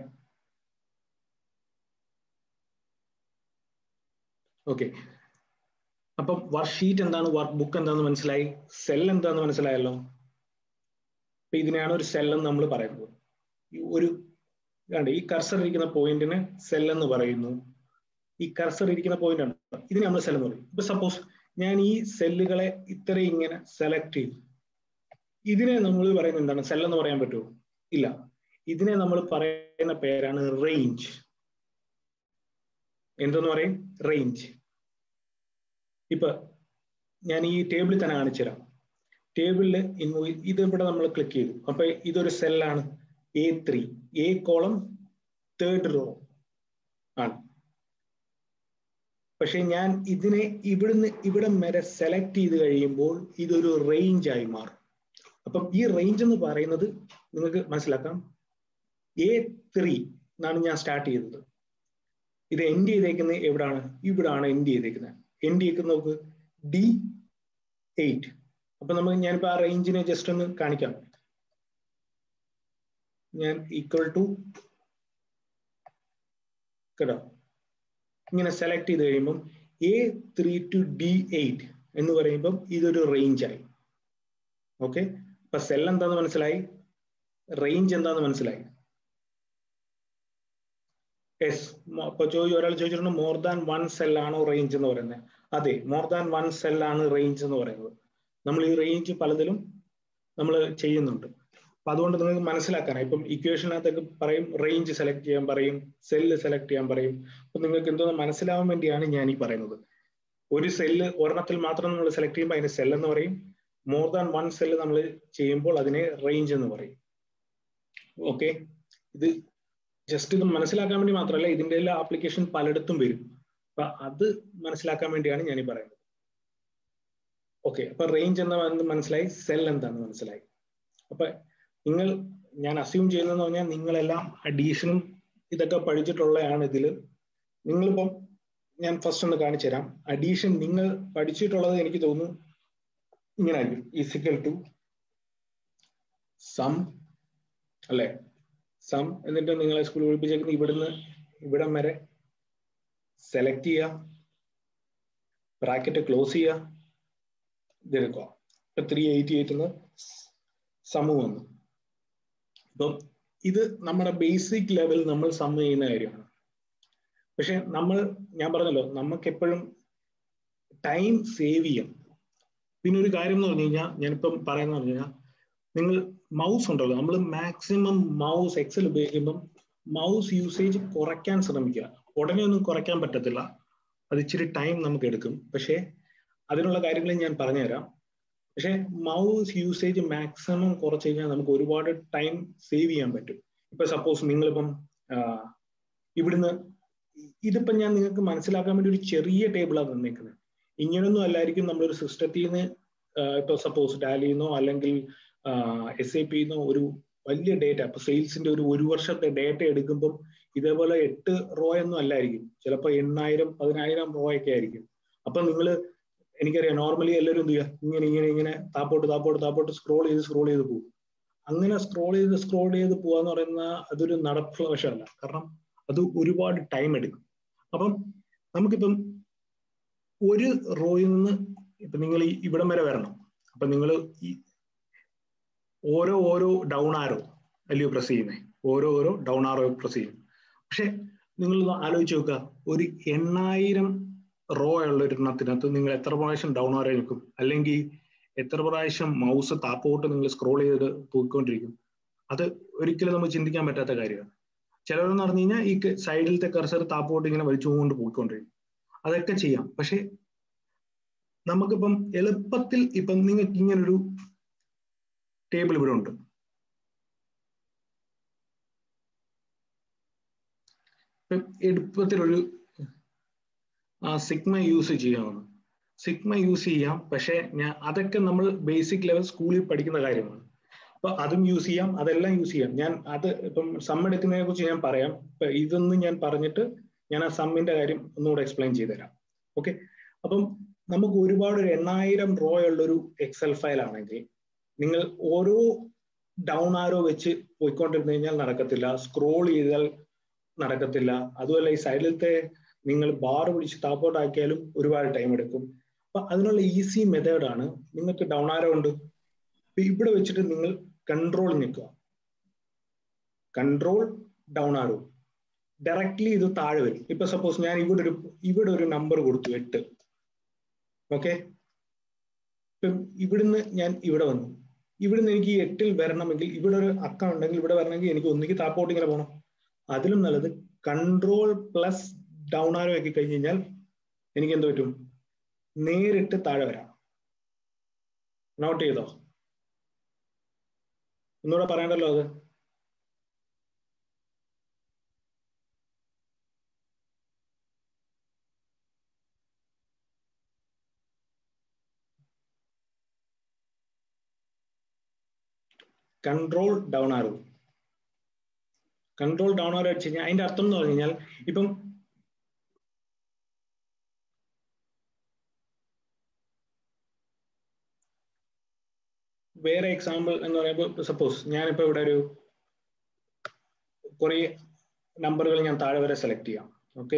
ഓക്കെ അപ്പം വർക്ക് ഷീറ്റ് എന്താണ് വർക്ക് ബുക്ക് എന്താണെന്ന് മനസ്സിലായി സെൽ എന്താണെന്ന് മനസ്സിലായല്ലോ അപ്പൊ ഇതിനെയാണ് ഒരു സെൽ എന്ന് നമ്മൾ പറയുന്നത് ഒരു കണ്ട് ഈ കർസർ ഇരിക്കുന്ന പോയിന്റിന് സെൽ എന്ന് പറയുന്നു ഈ കർസർ ഇരിക്കുന്ന പോയിന്റ് ആണ് ഇതിനെ നമ്മൾ സെൽ എന്ന് പറയും ഇപ്പൊ സപ്പോസ് ഞാൻ ഈ സെല്ലുകളെ ഇത്രയും ഇങ്ങനെ സെലക്ട് ചെയ്തു ഇതിനെ നമ്മൾ പറയുന്നത് എന്താണ് സെൽ എന്ന് പറയാൻ പറ്റുമോ ഇല്ല ഇതിനെ നമ്മൾ പറയുന്ന പേരാണ് റേഞ്ച് എന്തെന്ന് പറയും റേഞ്ച് ഇപ്പൊ ഞാൻ ഈ ടേബിളിൽ തന്നെ കാണിച്ചു തരാം ടേബിളിൽ ഇത് ഇവിടെ നമ്മൾ ക്ലിക്ക് ചെയ്തു അപ്പൊ ഇതൊരു സെല്ലാണ് A three A column third row ആണ് പക്ഷെ ഞാൻ ഇതിനെ ഇവിടുന്ന് ഇവിടം വരെ സെലക്ട് ചെയ്ത് കഴിയുമ്പോൾ ഇതൊരു റേഞ്ച് ആയി മാറും അപ്പം ഈ റേഞ്ച് എന്ന് പറയുന്നത് നിങ്ങൾക്ക് മനസ്സിലാക്കാം എ ത്രീ എന്നാണ് ഞാൻ സ്റ്റാർട്ട് ചെയ്തത് ഇത് എൻഡ് ചെയ്തേക്കുന്നത് എവിടാണ് ഇവിടാണ് എൻഡ് ചെയ്തേക്കുന്നത് എൻഡ് ചെയ്തേക്കുന്നത് നോക്ക് ഡി എയ്റ്റ് അപ്പൊ നമുക്ക് ഞാനിപ്പോ ആ റേഞ്ചിനെ ജസ്റ്റ് ഒന്ന് കാണിക്കാം ഞാൻ ഈക്വൽ ടു കേട്ടോ ഇങ്ങനെ സെലക്ട് ചെയ്ത് കഴിയുമ്പം A three to D eight എന്ന് പറയുമ്പം ഇതൊരു റേഞ്ച് ആയി ഓക്കെ അപ്പൊ സെൽ എന്താന്ന് മനസ്സിലായി റേഞ്ച് എന്താന്ന് മനസ്സിലായി യെസ് ഇപ്പൊ ചോദി ഒരാൾ ചോദിച്ചിട്ടുണ്ട് മോർ ദാൻ വൺ സെൽ ആണോ റേഞ്ച് എന്ന് പറയുന്നത് അതെ മോർ ദാൻ വൺ സെൽ ആണ് റേഞ്ച് എന്ന് പറയുന്നത് നമ്മൾ ഈ റേഞ്ച് പലതിലും നമ്മൾ ചെയ്യുന്നുണ്ട് അപ്പൊ അതുകൊണ്ട് നിങ്ങൾക്ക് മനസ്സിലാക്കാനാണ് ഇപ്പം ഇക്വേഷനകത്തൊക്കെ പറയും റേഞ്ച് സെലക്ട് ചെയ്യാൻ പറയും സെല്ല് സെലക്ട് ചെയ്യാൻ പറയും അപ്പൊ നിങ്ങൾക്ക് എന്തോന്ന് മനസ്സിലാവാൻ വേണ്ടിയാണ് ഞാൻ ഈ പറയുന്നത് ഒരു സെല്ല് ഒരെണ്ണത്തിൽ മാത്രം നമ്മൾ സെലക്ട് ചെയ്യുമ്പോൾ അതിന് സെൽ എന്ന് പറയും മോർ ദാൻ വൺ സെല്ല് നമ്മൾ ചെയ്യുമ്പോൾ അതിനെ റേഞ്ച് എന്ന് പറയും ഓക്കെ ഇത് ജസ്റ്റ് ഇത് മനസ്സിലാക്കാൻ വേണ്ടി മാത്രമല്ല ഇതിന്റെ എല്ലാ ആപ്ലിക്കേഷൻ പലയിടത്തും വരും അപ്പൊ അത് മനസ്സിലാക്കാൻ വേണ്ടിയാണ് ഞാൻ ഈ പറയുന്നത് ഓക്കെ അപ്പൊ റേഞ്ച് എന്താണെന്ന് മനസ്സിലായി സെൽ എന്താണെന്ന് മനസ്സിലായി അപ്പൊ നിങ്ങൾ ഞാൻ അസ്യൂം ചെയ്യുന്നതെന്ന് പറഞ്ഞാൽ നിങ്ങളെല്ലാം അഡീഷനും ഇതൊക്കെ പഠിച്ചിട്ടുള്ളതാണ് ഇതിൽ നിങ്ങളിപ്പം ഞാൻ ഫസ്റ്റ് ഒന്ന് കാണിച്ചു തരാം അഡീഷൻ നിങ്ങൾ പഠിച്ചിട്ടുള്ളത് എനിക്ക് തോന്നുന്നു ഇങ്ങനെ ആയിരിക്കും ഈസിക്കൽ ടു സം അല്ലെ സം എന്നിട്ട് നിങ്ങളെ സ്കൂൾ പഠിപ്പിച്ചേക്കുന്ന ഇവിടുന്ന് ഇവിടം വരെ സെലക്ട് ചെയ്യുക ബ്രാക്കറ്റ് ക്ലോസ് ചെയ്യുക ഇതെടുക്കുക ഇപ്പൊ ത്രീ എയ്റ്റി എയ്റ്റ് സമു വന്നു അപ്പം ഇത് നമ്മുടെ ബേസിക് ലെവൽ നമ്മൾ സം ചെയ്യുന്ന കാര്യമാണ് പക്ഷെ നമ്മൾ ഞാൻ പറഞ്ഞല്ലോ നമുക്ക് എപ്പോഴും ടൈം സേവ് ചെയ്യാം പിന്നെ ഒരു കാര്യം എന്ന് പറഞ്ഞു കഴിഞ്ഞാൽ ഞാനിപ്പം പറയുന്ന പറഞ്ഞു കഴിഞ്ഞാൽ നിങ്ങൾ മൗസ് ഉണ്ടല്ലോ നമ്മൾ മാക്സിമം മൗസ് എക്സൽ ഉപയോഗിക്കുമ്പം മൗസ് യൂസേജ് കുറയ്ക്കാൻ ശ്രമിക്കുക ഉടനെ ഒന്നും കുറയ്ക്കാൻ പറ്റത്തില്ല അത് ഇച്ചിരി ടൈം നമുക്ക് എടുക്കും പക്ഷേ അതിനുള്ള കാര്യങ്ങൾ ഞാൻ പറഞ്ഞുതരാം പക്ഷെ മൗസ് യൂസേജ് മാക്സിമം കുറച്ച് കഴിഞ്ഞാൽ നമുക്ക് ഒരുപാട് ടൈം സേവ് ചെയ്യാൻ പറ്റും ഇപ്പൊ സപ്പോസ് നിങ്ങളിപ്പം ഇവിടുന്ന് ഇതിപ്പം ഞാൻ നിങ്ങൾക്ക് മനസ്സിലാക്കാൻ വേണ്ടി ഒരു ചെറിയ ടേബിളാണ് തന്നേക്കുന്നത് ഇങ്ങനൊന്നും അല്ലായിരിക്കും നമ്മളൊരു സിസ്റ്റത്തിൽ നിന്ന് ഇപ്പൊ സപ്പോസ് ടാലിന്നോ അല്ലെങ്കിൽ എസ് ഐ പിന്നോ ഒരു വലിയ ഡേറ്റ ഇപ്പൊ സെയിൽസിന്റെ ഒരു ഒരു വർഷത്തെ ഡേറ്റ എടുക്കുമ്പം ഇതേപോലെ എട്ട് റോ ഒന്നും അല്ലായിരിക്കും ചിലപ്പോൾ എണ്ണായിരം പതിനായിരം റോ ഒക്കെ ആയിരിക്കും അപ്പൊ നിങ്ങൾ എനിക്കറിയാം നോർമലി എല്ലാവരും എന്ത് ചെയ്യുക ഇങ്ങനെ ഇങ്ങനെ ഇങ്ങനെ താപ്പോട്ട് താപ്പോട്ട് താപ്പോട്ട് സ്ക്രോൾ ചെയ്ത് സ്ക്രോൾ ചെയ്ത് പോകും അങ്ങനെ സ്ക്രോൾ ചെയ്ത് സ്ക്രോൾ ചെയ്ത് പോവാന്ന് പറയുന്ന അതൊരു നടപ്പുള്ള വശമല്ല കാരണം അത് ഒരുപാട് ടൈം എടുക്കും അപ്പം നമുക്കിപ്പം ഒരു റോയിൽ നിന്ന് ഇപ്പൊ നിങ്ങൾ ഇവിടം വരെ വരണം അപ്പൊ നിങ്ങൾ ഈ ഓരോ ഓരോ ഡൗൺ ആരോ അല്ലയോ പ്രസ് ചെയ്യുന്നേ ഓരോ ഓരോ ഡൗൺ ആരോ പ്രസ് ചെയ്യും പക്ഷെ നിങ്ങൾ ആലോചിച്ച് നോക്കുക ഒരു എണ്ണായിരം റോ ഉള്ള ഒരു എണ്ണത്തിനകത്ത് നിങ്ങൾ എത്ര പ്രാവശ്യം ഡൗൺ ആരോ നിൽക്കും അല്ലെങ്കിൽ എത്ര പ്രാവശ്യം മൗസ് താപ്പോട്ട് നിങ്ങൾ സ്ക്രോൾ ചെയ്ത് പോയിക്കൊണ്ടിരിക്കും അത് ഒരിക്കലും നമുക്ക് ചിന്തിക്കാൻ പറ്റാത്ത കാര്യമാണ് ചിലവരെന്ന് പറഞ്ഞു കഴിഞ്ഞാൽ ഈ സൈഡിലത്തെ കർസർ താപ്പോട്ട് ഇങ്ങനെ വലിച്ചുകൊണ്ട് പോയിക്കൊണ്ടിരിക്കും അതൊക്കെ ചെയ്യാം പക്ഷെ നമുക്കിപ്പം എളുപ്പത്തിൽ ഇപ്പം നിങ്ങൾക്ക് ഇങ്ങനൊരു ടേബിൾ ഇവിടെ ഉണ്ട് എളുപ്പത്തിലൊരു സിഗ്മ യൂസ് ചെയ്യാവുന്നു സിഗ്മ യൂസ് ചെയ്യാം പക്ഷെ ഞാൻ അതൊക്കെ നമ്മൾ ബേസിക് ലെവൽ സ്കൂളിൽ പഠിക്കുന്ന കാര്യമാണ് അപ്പൊ അതും യൂസ് ചെയ്യാം അതെല്ലാം യൂസ് ചെയ്യാം ഞാൻ അത് ഇപ്പം സം എടുക്കുന്നതിനെ കുറിച്ച് ഞാൻ പറയാം ഇപ്പൊ ഇതൊന്നും ഞാൻ പറഞ്ഞിട്ട് ഞാൻ ആ സമ്മിന്റെ കാര്യം ഒന്നുകൂടെ എക്സ്പ്ലെയിൻ ചെയ്തുതരാം ഓക്കെ അപ്പം നമുക്ക് ഒരുപാട് ഒരു എണ്ണായിരം റോ ഉള്ള ഒരു എക്സൽ ഫയൽ ആണെങ്കിൽ നിങ്ങൾ ഓരോ ഡൗൺ ആരോ വെച്ച് പോയിക്കൊണ്ടിരുന്നു കഴിഞ്ഞാൽ നടക്കത്തില്ല സ്ക്രോൾ ചെയ്താൽ നടക്കത്തില്ല അതുമല്ല ഈ സൈഡിലത്തെ നിങ്ങൾ ബാർ പിടിച്ച് താപ്പോട്ട് ആക്കിയാലും ഒരുപാട് ടൈം എടുക്കും അപ്പൊ അതിനുള്ള ഈസി മെത്തേഡാണ് നിങ്ങൾക്ക് ഡൗൺ ആരോ ഉണ്ട് ഇവിടെ വെച്ചിട്ട് നിങ്ങൾ കൺട്രോൾ നിൽക്കുക കൺട്രോൾ ഡൗൺ ആരോ ഡയറക്ട്ലി ഇത് താഴെ വരും ഇപ്പൊ സപ്പോസ് ഞാൻ ഇവിടെ ഒരു ഇവിടെ ഒരു നമ്പർ കൊടുത്തു എട്ട് ഓക്കെ ഇപ്പം ഇവിടുന്ന് ഞാൻ ഇവിടെ വന്നു ഇവിടുന്ന് എനിക്ക് ഈ എട്ടിൽ വരണമെങ്കിൽ ഇവിടെ ഒരു അക്കം ഉണ്ടെങ്കിൽ ഇവിടെ വരണമെങ്കിൽ എനിക്ക് ഒന്നുകിൽ താപ്പോട്ട് ഇങ്ങനെ പോകണം അതിലും നല്ലത് കൺട്രോൾ പ്ലസ് ഡൗൺ ആരോ ആക്കി കഴിഞ്ഞ് കഴിഞ്ഞാൽ എനിക്ക് എന്ത് പറ്റും നേരിട്ട് താഴെ വരാം നോട്ട് ചെയ്തോ ഒന്നുകൂടെ പറയണ്ടല്ലോ അത് control down arrow control down arrow വെച്ച് കഴിഞ്ഞാൽ അതിന്റെ അർത്ഥം എന്ന് പറഞ്ഞു കഴിഞ്ഞാൽ ഇപ്പം വേറെ എക്സാമ്പിൾ എന്ന് പറയുമ്പോൾ സപ്പോസ് ഞാനിപ്പോ ഇവിടെ ഒരു കുറെ നമ്പറുകൾ ഞാൻ താഴെ വരെ സെലക്ട് ചെയ്യാം ഓക്കെ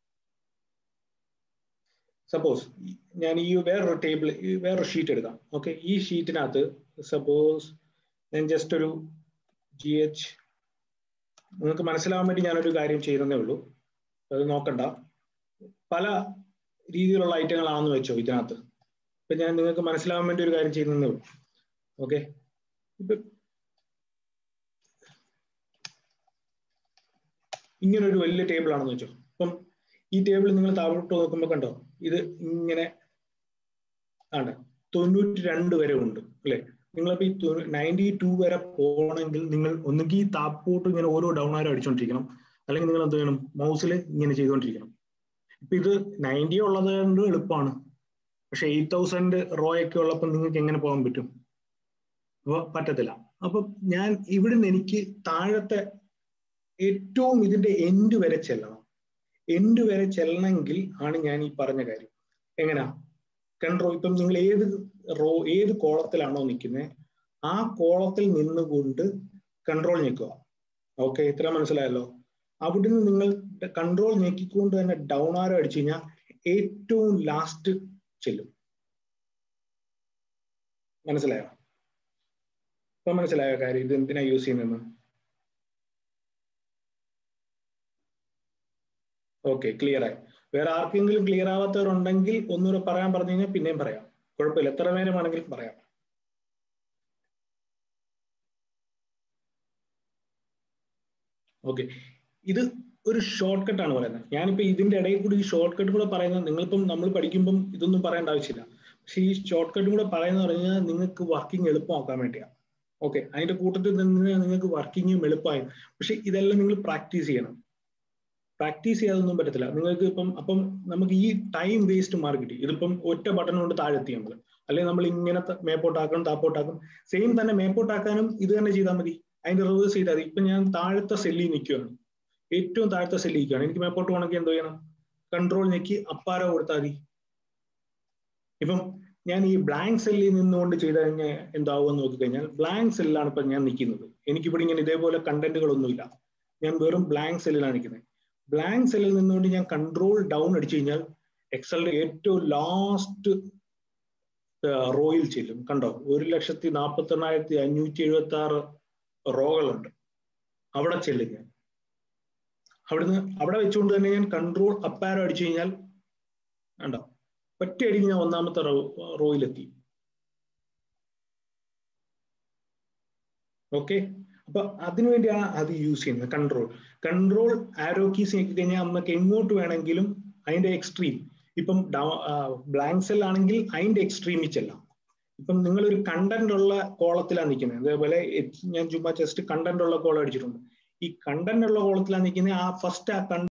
സപ്പോസ് ഞാൻ ഈ വേറൊരു ടേബിൾ വേറൊരു ഷീറ്റ് എടുക്കാം ഓക്കെ ഈ ഷീറ്റിനകത്ത് സപ്പോസ് ഞാൻ ജസ്റ്റ് ഒരു ജി എച്ച് നിങ്ങൾക്ക് മനസ്സിലാവാൻ വേണ്ടി ഞാനൊരു കാര്യം ചെയ്യുന്നതേ ഉള്ളൂ അത് നോക്കണ്ട പല രീതിയിലുള്ള ഐറ്റങ്ങളാണെന്ന് വെച്ചോ ഇതിനകത്ത് ഇപ്പൊ ഞാൻ നിങ്ങൾക്ക് മനസ്സിലാവാൻ വേണ്ടി ഒരു കാര്യം ചെയ്യുന്നതേ ഉള്ളൂ ഓക്കെ ഇപ്പൊ ഇങ്ങനെ ഒരു വലിയ ടേബിൾ ആണെന്ന് വെച്ചോ അപ്പം ഈ ടേബിൾ നിങ്ങൾ താഴോട്ട് നോക്കുമ്പോൾ കണ്ടോ ഇത് ഇങ്ങനെ ആണ് തൊണ്ണൂറ്റി രണ്ട് വരെ ഉണ്ട് അല്ലെ നിങ്ങളിപ്പോ ഈ നയൻറ്റി ടു വരെ പോകണമെങ്കിൽ നിങ്ങൾ ഒന്നുകിൽ താപ്പോട്ട് ഇങ്ങനെ ഓരോ ഡൗൺ ആരോ അടിച്ചോണ്ടിരിക്കണം അല്ലെങ്കിൽ നിങ്ങൾ എന്ത് ചെയ്യണം മൗസിൽ ഇങ്ങനെ ചെയ്തുകൊണ്ടിരിക്കണം ഇപ്പൊ ഇത് നയൻറ്റി ഉള്ളത് കൊണ്ട് എളുപ്പമാണ് പക്ഷെ എയ്റ്റ് തൗസൻഡ് റോ ഒക്കെ ഉള്ളപ്പോൾ നിങ്ങൾക്ക് എങ്ങനെ പോകാൻ പറ്റും അപ്പൊ പറ്റത്തില്ല അപ്പൊ ഞാൻ ഇവിടുന്ന് എനിക്ക് താഴത്തെ ഏറ്റവും ഇതിന്റെ എൻഡ് വരെ ചെല്ലണം എൻഡ് വരെ ചെല്ലണമെങ്കിൽ ആണ് ഞാൻ ഈ പറഞ്ഞ കാര്യം എങ്ങനെയാ കൺട്രോൾ ഇപ്പം നിങ്ങൾ ഏത് റോ ഏത് കോളത്തിലാണോ നിൽക്കുന്നത് ആ കോളത്തിൽ നിന്നുകൊണ്ട് കൺട്രോൾ ഞെക്കുക ഓക്കെ ഇത്ര മനസ്സിലായല്ലോ അവിടുന്ന് നിങ്ങൾ കൺട്രോൾ ഞെക്കിക്കൊണ്ട് തന്നെ ഡൗൺ ആരോ അടിച്ചു കഴിഞ്ഞാൽ ഏറ്റവും ലാസ്റ്റ് ചെല്ലും മനസ്സിലായോ ഇപ്പൊ മനസ്സിലായോ കാര്യം ഇത് എന്തിനാ യൂസ് ചെയ്യുന്നതെന്ന് ഓക്കെ ക്ലിയർ ആയി വേറെ ആർക്കെങ്കിലും ക്ലിയർ ആവാത്തവരുണ്ടെങ്കിൽ ഒന്നുകൂടെ പറയാൻ പറഞ്ഞു കഴിഞ്ഞാൽ പിന്നെയും പറയാം കുഴപ്പമില്ല എത്ര നേരം വേണമെങ്കിലും പറയാം ഓക്കെ ഇത് ഒരു ഷോർട്ട് കട്ട് ആണ് പറയുന്നത് ഞാനിപ്പോ ഇതിന്റെ ഇടയിൽ കൂടി ഈ ഷോർട്ട് കട്ട് കൂടെ പറയുന്നത് നിങ്ങളിപ്പം നമ്മൾ പഠിക്കുമ്പം ഇതൊന്നും പറയേണ്ട ആവശ്യമില്ല പക്ഷെ ഈ ഷോർട്ട് കട്ടും കൂടെ പറയുന്നത് പറഞ്ഞാൽ നിങ്ങൾക്ക് വർക്കിംഗ് എളുപ്പമാക്കാൻ വേണ്ടിയാണ് ഓക്കെ അതിന്റെ കൂട്ടത്തിൽ നിന്ന് നിങ്ങൾക്ക് വർക്കിങ്ങും എളുപ്പമായി പക്ഷെ ഇതെല്ലാം നിങ്ങൾ പ്രാക്ടീസ് ചെയ്യണം പ്രാക്ടീസ് ചെയ്യാതൊന്നും പറ്റത്തില്ല നിങ്ങൾക്ക് ഇപ്പം അപ്പം നമുക്ക് ഈ ടൈം വേസ്റ്റ് മാറി കിട്ടി ഇതിപ്പം ഒറ്റ ബട്ടൺ കൊണ്ട് താഴെത്തി നമ്മൾ അല്ലെങ്കിൽ നമ്മൾ ഇങ്ങനെ മേപ്പോട്ടാക്കണം താപ്പോട്ടാക്കും സെയിം തന്നെ മേപ്പോട്ടാക്കാനും ഇത് തന്നെ ചെയ്താൽ മതി അതിന്റെ റിവേഴ്സ് ചെയ്താൽ മതി ഇപ്പൊ ഞാൻ താഴത്തെ സെല്ലിൽ നിൽക്കുകയാണ് ഏറ്റവും താഴത്തെ സെല്ലിൽ നിൽക്കുകയാണ് എനിക്ക് മേപ്പോട്ട് പോകണമെങ്കിൽ എന്തോ ചെയ്യണം കൺട്രോൾ ഞെക്കി അപ്പാരോ കൊടുത്താൽ മതി ഇപ്പം ഞാൻ ഈ ബ്ലാങ്ക് സെല്ലിൽ നിന്നുകൊണ്ട് ചെയ്ത് കഴിഞ്ഞാൽ എന്താവും നോക്കിക്കഴിഞ്ഞാൽ ബ്ലാങ്ക് സെല്ലിലാണ് ഇപ്പൊ ഞാൻ നിൽക്കുന്നത് എനിക്കിവിടെ ഇങ്ങനെ ഇതേപോലെ കണ്ടന്റുകളൊന്നുമില്ല ഞാൻ വെറും ബ്ലാങ്ക് സെല്ലിലാണ് നിൽക്കുന്നത് ബ്ലാങ്ക് സെല്ലിൽ നിന്നുകൊണ്ട് ഞാൻ കൺട്രോൾ ഡൗൺ അടിച്ചു കഴിഞ്ഞാൽ എക്സലിന്റെ ഏറ്റവും ലാസ്റ്റ് റോയിൽ ചെല്ലും കണ്ടോ ഒരു ലക്ഷത്തി നാൽപ്പത്തി എണ്ണായിരത്തി അഞ്ഞൂറ്റി എഴുപത്തി ആറ് റോകളുണ്ട് അവിടെ ചെല്ലും ഞാൻ അവിടുന്ന് അവിടെ വെച്ചുകൊണ്ട് തന്നെ ഞാൻ കൺട്രോൾ അപ്പാരോ അടിച്ചു കഴിഞ്ഞാൽ കണ്ടോ ഒറ്റയടിക്ക് ഞാൻ ഒന്നാമത്തെ റോ റോയിലെത്തി ഓക്കെ അപ്പൊ അതിനുവേണ്ടിയാണ് അത് യൂസ് ചെയ്യുന്നത് കൺട്രോൾ കൺട്രോൾ ആരോ കീസ് ഞെക്കി കഴിഞ്ഞാൽ നമുക്ക് എങ്ങോട്ട് വേണമെങ്കിലും അതിന്റെ എക്സ്ട്രീം ഇപ്പം ബ്ലാങ്ക് സെൽ ആണെങ്കിൽ അതിന്റെ എക്സ്ട്രീമിൽ ചെല്ലാം ഇപ്പം നിങ്ങൾ ഒരു കണ്ടന്റ് ഉള്ള കോളത്തിലാണ് നിൽക്കുന്നത് അതേപോലെ ഞാൻ ചുമ്മാ ജസ്റ്റ് കണ്ടന്റ് ഉള്ള കോളം അടിച്ചിട്ടുണ്ട് ഈ കണ്ടന്റ് ഉള്ള കോളത്തിലാണ് നിൽക്കുന്നത് ആ ഫസ്റ്റ് ആ